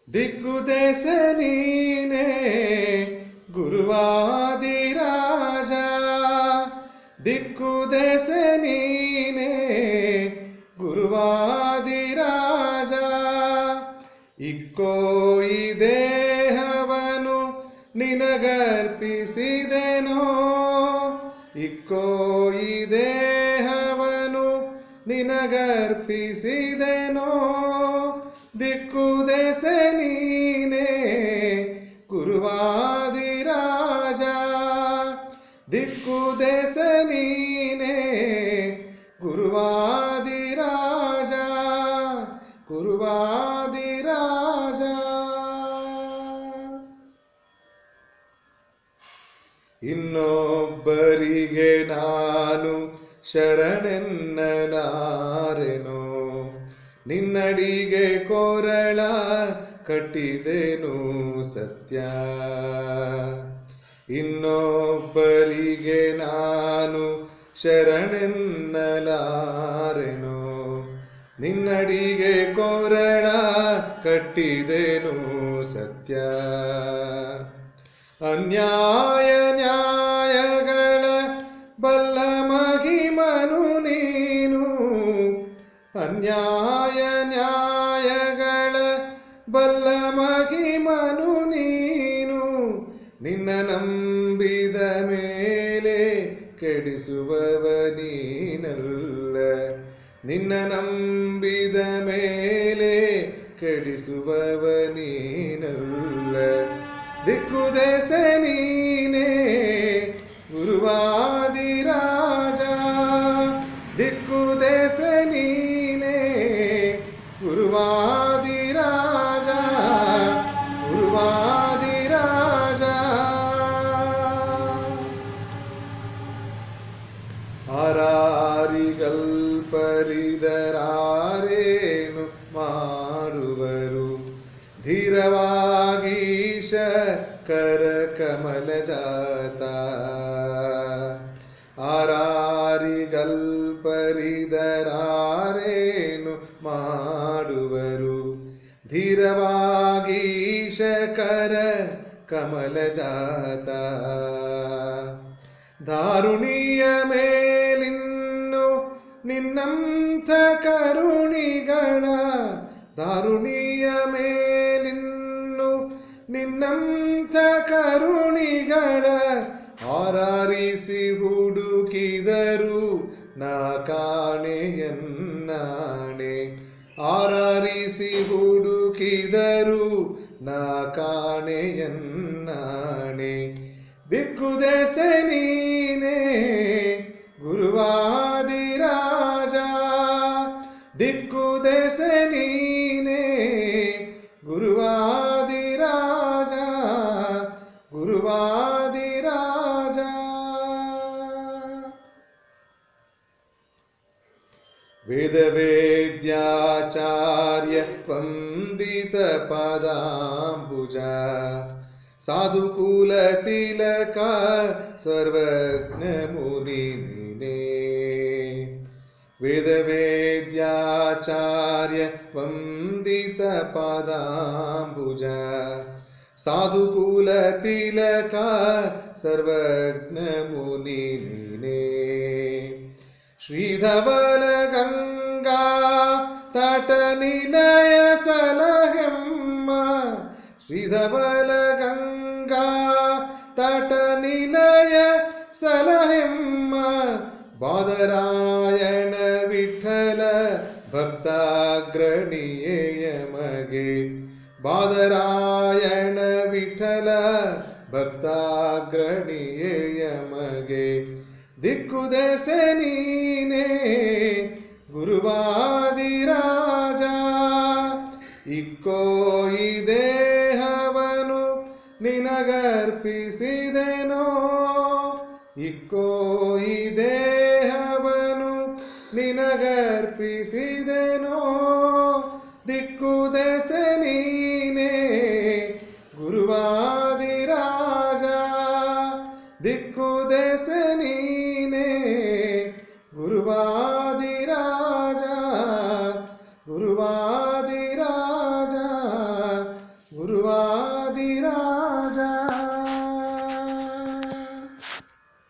ದಿಕ್ಕುದೇಶ ನೀನೇ ಗುರುವಾದಿರಾಜ ದಿಕ್ಕುದೇಶ ನೀನೇ ಗುರುವಾದಿರಾಜ ಇಕ್ಕೋ ಈ ದೇಹವನು ನಿನಗರ್ಪಿಸಿದೆನೋ ಇಕ್ಕೋ ಈ ದೇಹವನು ನಿನಗರ್ಪಿಸಿದೆನೋ ದಿಕ್ಕುದೆಸ ನೀನೇ ಗುರುವಾದಿರಾಜ ದಿಕ್ಕುದೆಸ ನೀನೇ ಗುರುವಾದಿರಾಜ ಗುರುವಾದಿರಾಜ ಇನ್ನೊಬ್ಬರಿಗೆ ನಾನು ಶರಣೆನ್ನಲಾರೆನೋ ನಿನ್ನಡಿಗೆ ಕೊರಳ ಕಟ್ಟಿದೆನು ಸತ್ಯ ಇನ್ನೊಬ್ಬರಿಗೆ ನಾನು ಶರಣೆನ್ನಲಾರೆನೋ ನಿನ್ನಡಿಗೆ ಕೊರಳ ಕಟ್ಟಿದೆನು ಸತ್ಯ ಅನ್ಯಾಯ ನ್ಯಾಯಗಳ ಬಲ್ಲ ಮಹಿಮನು ನೀನು ಅನ್ಯಾಯ ನ್ಯಾಯಗಳ ಬಲ್ಲ ಮಹಿಮನು ನೀನು ನಿನ್ನ ನಂಬಿದ ಮೇಲೆ ಕೆಡಿಸುವವ ನೀನಲ್ಲ ನಿನ್ನ ನಂಬಿದ ಮೇಲೆ ಕೆಡಿಸುವವ ನೀನಲ್ಲ ದಿಕ್ಕುದೇಶ ನೀನೇ ಗುರುವಾದಿರಾಜ ದಿಕ್ಕುದೇಶ ನೀನೇ ಗುರುವಾದಿರಾಜ ಗುರುವಾದಿರಾಜ ಆರಾರಿಗಲ್ಪರಿದರಾರೇನು ಮಾಡುವರು ಧೀರವಾಗೀಶ ಕರ ಕಮಲ ಜಾತ ಆರಾರಿಗಲ್ಪರಿದರಾರೇನು ಮಾಡುವರು ಧೀರವಾಗೀಶ ಕರ ಕಮಲ ಜಾತ ದಾರುಣಿಯ ಮೇಲಿನ್ನು ನಿನ್ನಂಥ ಕರುಣಿಗಳ ದಾರುಣಿಯ ಮೇಲಿನ್ನು ನಿನ್ನಂಥ ಕರುಣಿಗಳ ಆರಾರಿಸಿ ಹುಡುಕಿದರು ನಾ ಕಾಣೆಯನ್ನಾಣೆ ಆರಾರಿಸಿ ಹುಡುಕಿದರು ನಾ ಕಾಣೆಯನ್ನಾಣೆ ದಿಕ್ಕುದೆಸ ನೀನೇ ಗುರುವಾದಿರಾಜ ದಿಕ್ಕುದೆಸ ನೀನೇ ಗುರುವಾದಿರಾಜ ಗುರುವಾದಿರಾಜ ವೇದವೇದ್ಯಾಚಾರ್ಯ ವಂದಿತ ಪದಾಂಬುಜ ಸಾಧುಕುಲ ತಿಲಕ ಸರ್ವಜ್ಞ ಮುನಿ ನಿನೇ ವೇದವೇದ್ಯಾಚಾರ್ಯ ವಂದಿತ ಪದಾಂಬುಜ ಸಾಧುಕುಲ ತಿಲಕ ಸರ್ವಜ್ಞ ಮುನಿ ನಿನೇ ಶ್ರೀಧವನ ಗಂಗಾ ತಟ ನಿಲಯ ಸಲಹೆಮ್ಮ ಶ್ರೀಧವನ ಗಂಗಾ ತಟ ನಿಲಯ ಸಲಹೆಮ್ಮ ಬಾದರಾಯಣ ವಿಠಲ ಭಕ್ತಾಗ್ರಣಿಯೇಯ ಮಗೆ ಬಾದರಾಯಣ ವಿಠಲ ಭಕ್ತಾಗ್ರಣಿಯೇಯ ಮಗೆ ದಿಕ್ಕುದೆಸ ನೀನೇ ಗುರುವಾದಿರಾಜ ಇಕ್ಕೋ ಈ ದೇಹವನು ನಿನಗರ್ಪಿಸಿದೆನೋ ಇಕ್ಕೋ ಈ ದೇಹವನು ನಿನಗರ್ಪಿಸಿದೆನೋ ದಿಕ್ಕುದೆಸ ನೀನೇ ಗುರುವಾದಿರಾಜ ದಿಕ್ಕುದೆಸ ನೀನೇ ಗುರುವಾದಿರಾಜ ಗುರುವಾದಿರಾಜ ಗುರುವಾದಿರಾಜ